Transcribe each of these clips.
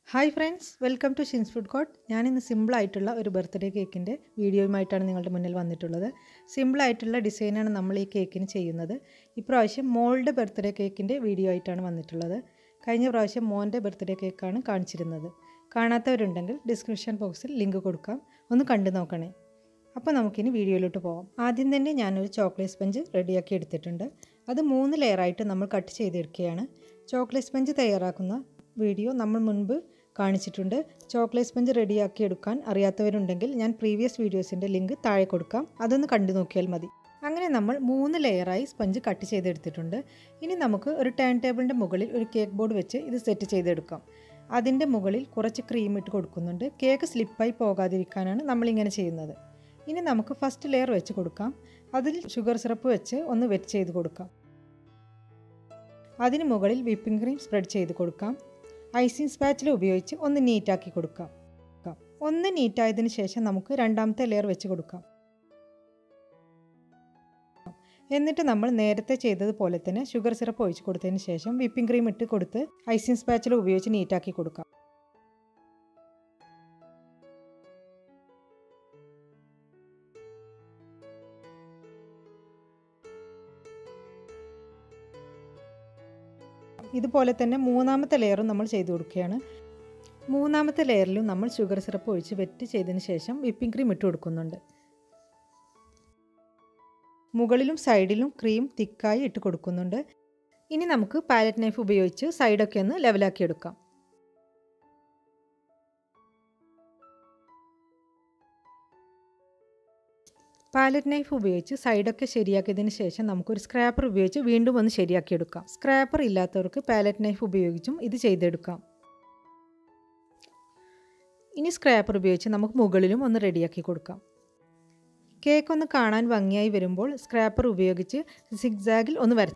hi friends welcome to Shin's food court ഞാനിന്ന് സിമ്പിളായിട്ടുള്ള ഒരു ബർത്ത്ഡേ കേക്കിൻ്റെ വീഡിയോയുമായിട്ടാണ് നിങ്ങളുടെ മുന്നിൽ വന്നിട്ടുള്ളത് സിമ്പിളായിട്ടുള്ള ഡിസൈനാണ് നമ്മൾ ഈ കേക്കിന് ചെയ്യുന്നത് ഇപ്രാവശ്യം മോളുടെ ബർത്ത്ഡേ കേക്കിൻ്റെ വീഡിയോ ആയിട്ടാണ് വന്നിട്ടുള്ളത് കഴിഞ്ഞ പ്രാവശ്യം മോൻ്റെ ബർത്ത്ഡേ കേക്കാണ് കാണിച്ചിരുന്നത് കാണാത്തവരുണ്ടെങ്കിൽ ഡിസ്ക്രിപ്ഷൻ ബോക്സിൽ ലിങ്ക് കൊടുക്കാം ഒന്ന് കണ്ടു നോക്കണേ അപ്പോൾ നമുക്കിനി വീഡിയോയിലോട്ട് പോകാം ആദ്യം തന്നെ ഞാനൊരു ചോക്ലേറ്റ് സ്പഞ്ച് റെഡിയാക്കി എടുത്തിട്ടുണ്ട് അത് മൂന്ന് ലെയറായിട്ട് നമ്മൾ കട്ട് ചെയ്തെടുക്കുകയാണ് ചോക്ലേറ്റ് സ്പഞ്ച് തയ്യാറാക്കുന്ന വീഡിയോ നമ്മൾ മുൻപ് കാണിച്ചിട്ടുണ്ട് ചോക്ലേറ്റ് സ്പഞ്ച് റെഡിയാക്കി എടുക്കാൻ അറിയാത്തവരുണ്ടെങ്കിൽ ഞാൻ പ്രീവിയസ് വീഡിയോസിൻ്റെ ലിങ്ക് താഴെ കൊടുക്കാം അതൊന്ന് കണ്ടു നോക്കിയാൽ മതി അങ്ങനെ നമ്മൾ മൂന്ന് ലെയറായി സ്പഞ്ച് കട്ട് ചെയ്തെടുത്തിട്ടുണ്ട് ഇനി നമുക്ക് ഒരു ടേൺ ടേബിളിൻ്റെ മുകളിൽ ഒരു കേക്ക് ബോർഡ് വെച്ച് ഇത് സെറ്റ് ചെയ്തെടുക്കാം അതിൻ്റെ മുകളിൽ കുറച്ച് ക്രീം ഇട്ട് കൊടുക്കുന്നുണ്ട് കേക്ക് സ്ലിപ്പായി പോകാതിരിക്കാനാണ് നമ്മളിങ്ങനെ ചെയ്യുന്നത് ഇനി നമുക്ക് ഫസ്റ്റ് ലെയർ വെച്ച് കൊടുക്കാം അതിൽ ഷുഗർ സിറപ്പ് വെച്ച് ഒന്ന് വെറ്റ് ചെയ്ത് കൊടുക്കാം അതിന് മുകളിൽ വിപ്പിംഗ് ക്രീം സ്പ്രെഡ് ചെയ്ത് കൊടുക്കാം ഐസിങ് സ്പാച്ചിൽ ഉപയോഗിച്ച് ഒന്ന് നീറ്റാക്കി കൊടുക്കാം ഒന്ന് നീറ്റായതിന് ശേഷം നമുക്ക് രണ്ടാമത്തെ ലെയർ വെച്ച് കൊടുക്കാം എന്നിട്ട് നമ്മൾ നേരത്തെ ചെയ്തതുപോലെ തന്നെ ഷുഗർ സിറപ്പ് ഒഴിച്ച് കൊടുത്തതിന് ശേഷം വിപ്പിംഗ് ക്രീം ഇട്ട് കൊടുത്ത് ഐസിങ് സ്പാച്ചിൽ ഉപയോഗിച്ച് നീറ്റാക്കി കൊടുക്കാം ഇതുപോലെ തന്നെ മൂന്നാമത്തെ ലെയറും നമ്മൾ ചെയ്ത് കൊടുക്കുകയാണ് മൂന്നാമത്തെ ലെയറിലും നമ്മൾ ഷുഗർ സിറപ്പ് ഒഴിച്ച് വെറ്റ് ചെയ്തതിന് ശേഷം വിപ്പിംഗ് ക്രീം ഇട്ട് കൊടുക്കുന്നുണ്ട് മുകളിലും സൈഡിലും ക്രീം തിക്കായി ഇട്ട് കൊടുക്കുന്നുണ്ട് ഇനി നമുക്ക് പാലറ്റ് നൈഫ് ഉപയോഗിച്ച് സൈഡൊക്കെ ഒന്ന് ലെവലാക്കി എടുക്കാം പാലറ്റ് നൈഫ് ഉപയോഗിച്ച് സൈഡൊക്കെ ശരിയാക്കിയതിന് ശേഷം നമുക്കൊരു സ്ക്രാപ്പർ ഉപയോഗിച്ച് വീണ്ടും ഒന്ന് ശരിയാക്കിയെടുക്കാം സ്ക്രാപ്പർ ഇല്ലാത്തവർക്ക് പാലറ്റ് നൈഫ് ഉപയോഗിച്ചും ഇത് ചെയ്തെടുക്കാം ഇനി സ്ക്രാപ്പർ ഉപയോഗിച്ച് നമുക്ക് മുകളിലും ഒന്ന് റെഡിയാക്കി കൊടുക്കാം കേക്ക് ഒന്ന് കാണാൻ ഭംഗിയായി വരുമ്പോൾ സ്ക്രാപ്പർ ഉപയോഗിച്ച് സിഗ്സാഗിൽ ഒന്ന് വര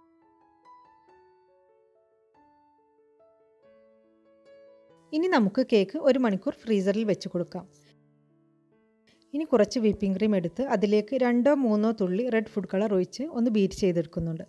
ഇനി നമുക്ക് കേക്ക് ഒരു മണിക്കൂർ ഫ്രീസറിൽ വെച്ച് കൊടുക്കാം ഇനി കുറച്ച് വിപ്പിംഗ് ക്രീം എടുത്ത് അതിലേക്ക് രണ്ടോ മൂന്നോ തുള്ളി റെഡ് ഫുഡ് കളർ ഒഴിച്ച് ഒന്ന് ബീറ്റ് ചെയ്തെടുക്കുന്നുണ്ട്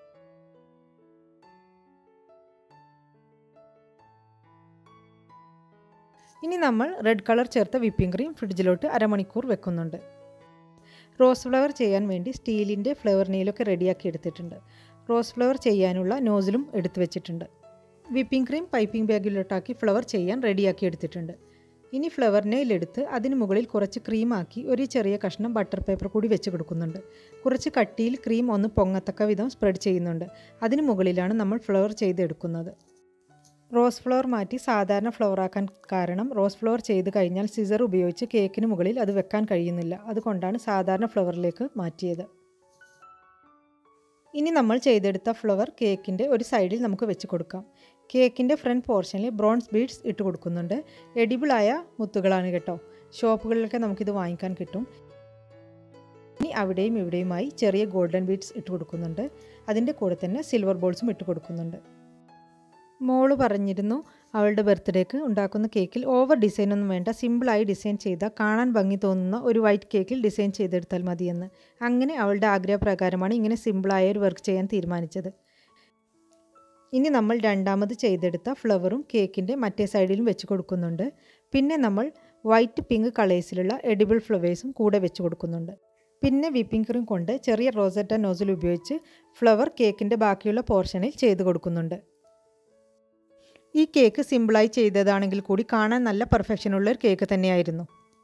ഇനി നമ്മൾ റെഡ് കളർ ചേർത്ത വിപ്പിംഗ് ക്രീം ഫ്രിഡ്ജിലോട്ട് അരമണിക്കൂർ വെക്കുന്നുണ്ട് റോസ് ഫ്ലവർ ചെയ്യാൻ വേണ്ടി സ്റ്റീലിൻ്റെ ഫ്ലവർ നെയിലൊക്കെ റെഡിയാക്കി എടുത്തിട്ടുണ്ട് റോസ് ഫ്ലവർ ചെയ്യാനുള്ള നോസിലും എടുത്തു വെച്ചിട്ടുണ്ട് വിപ്പിംഗ് ക്രീം പൈപ്പിംഗ് ബാഗിലോട്ടാക്കി ഫ്ലവർ ചെയ്യാൻ റെഡിയാക്കി എടുത്തിട്ടുണ്ട് ഇനി ഫ്ലവർ നെയിലെടുത്ത് അതിന് മുകളിൽ കുറച്ച് ക്രീമാക്കി ഒരു ചെറിയ കഷ്ണം ബട്ടർ പേപ്പർ കൂടി വെച്ച് കൊടുക്കുന്നുണ്ട് കുറച്ച് കട്ടിയിൽ ക്രീം ഒന്ന് പൊങ്ങത്തക്ക വിധം സ്പ്രെഡ് ചെയ്യുന്നുണ്ട് അതിന് മുകളിലാണ് നമ്മൾ ഫ്ലവർ ചെയ്തെടുക്കുന്നത് റോസ് ഫ്ലവർ മാറ്റി സാധാരണ ഫ്ലവർ ആക്കാൻ കാരണം റോസ് ഫ്ലവർ ചെയ്ത് കഴിഞ്ഞാൽ സിസർ ഉപയോഗിച്ച് കേക്കിന് മുകളിൽ അത് വെക്കാൻ കഴിയുന്നില്ല അതുകൊണ്ടാണ് സാധാരണ ഫ്ലവറിലേക്ക് മാറ്റിയത് ഇനി നമ്മൾ ചെയ്തെടുത്ത ഫ്ലവർ കേക്കിൻ്റെ ഒരു സൈഡിൽ നമുക്ക് വെച്ച് കൊടുക്കാം കേക്കിൻ്റെ ഫ്രണ്ട് പോർഷനിൽ ബ്രോൺസ് ബീഡ്സ് ഇട്ട് കൊടുക്കുന്നുണ്ട് എഡിബിളായ മുത്തുകളാണ് കേട്ടോ ഷോപ്പുകളിലൊക്കെ നമുക്കിത് വാങ്ങിക്കാൻ കിട്ടും ഇനി അവിടെയും ഇവിടെയുമായി ചെറിയ ഗോൾഡൻ ബീഡ്സ് ഇട്ട് കൊടുക്കുന്നുണ്ട് അതിൻ്റെ കൂടെ തന്നെ സിൽവർ ബോൾസും ഇട്ട് കൊടുക്കുന്നുണ്ട് മോള് പറഞ്ഞിരുന്നു അവളുടെ ബർത്ത്ഡേക്ക് ഉണ്ടാക്കുന്ന കേക്കിൽ ഓവർ ഡിസൈൻ ഒന്നും വേണ്ട സിമ്പിളായി ഡിസൈൻ ചെയ്താൽ കാണാൻ ഭംഗി തോന്നുന്ന ഒരു വൈറ്റ് കേക്കിൽ ഡിസൈൻ ചെയ്തെടുത്താൽ മതിയെന്ന് അങ്ങനെ അവളുടെ ആഗ്രഹപ്രകാരമാണ് ഇങ്ങനെ സിമ്പിളായ ഒരു വർക്ക് ചെയ്യാൻ തീരുമാനിച്ചത് ഇനി നമ്മൾ രണ്ടാമത് ചെയ്തെടുത്ത ഫ്ലവറും കേക്കിൻ്റെ മറ്റേ സൈഡിലും വെച്ച് കൊടുക്കുന്നുണ്ട് പിന്നെ നമ്മൾ വൈറ്റ് പിങ്ക് കളേഴ്സിലുള്ള എഡിബിൾ ഫ്ലവേഴ്സും കൂടെ വെച്ച് കൊടുക്കുന്നുണ്ട് പിന്നെ വിപ്പിംഗ് ക്രീം കൊണ്ട് ചെറിയ റോസറ്റ നോസിൽ ഉപയോഗിച്ച് ഫ്ലവർ കേക്കിൻ്റെ ബാക്കിയുള്ള പോർഷനിൽ ചെയ്ത് കൊടുക്കുന്നുണ്ട് ഈ കേക്ക് സിമ്പിളായി ചെയ്തതാണെങ്കിൽ കൂടി കാണാൻ നല്ല പെർഫെക്ഷനുള്ള ഒരു കേക്ക് തന്നെയായിരുന്നു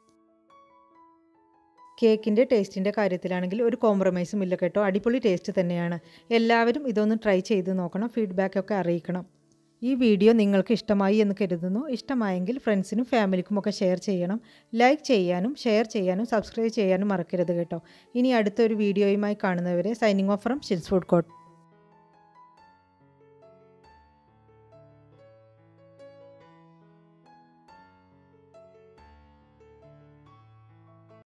കേക്കിൻ്റെ ടേസ്റ്റിൻ്റെ കാര്യത്തിലാണെങ്കിൽ ഒരു കോംപ്രമൈസും ഇല്ല കേട്ടോ അടിപൊളി ടേസ്റ്റ് തന്നെയാണ് എല്ലാവരും ഇതൊന്ന് ട്രൈ ചെയ്ത് നോക്കണം ഫീഡ്ബാക്കൊക്കെ അറിയിക്കണം ഈ വീഡിയോ നിങ്ങൾക്ക് ഇഷ്ടമായി എന്ന് കരുതുന്നു ഇഷ്ടമായെങ്കിൽ ഫ്രണ്ട്സിനും ഫാമിലിക്കും ഒക്കെ ഷെയർ ചെയ്യണം ലൈക്ക് ചെയ്യാനും ഷെയർ ചെയ്യാനും സബ്സ്ക്രൈബ് ചെയ്യാനും മറക്കരുത് കേട്ടോ ഇനി അടുത്തൊരു വീഡിയോയുമായി കാണുന്നവരെ signing off from Shil's food coat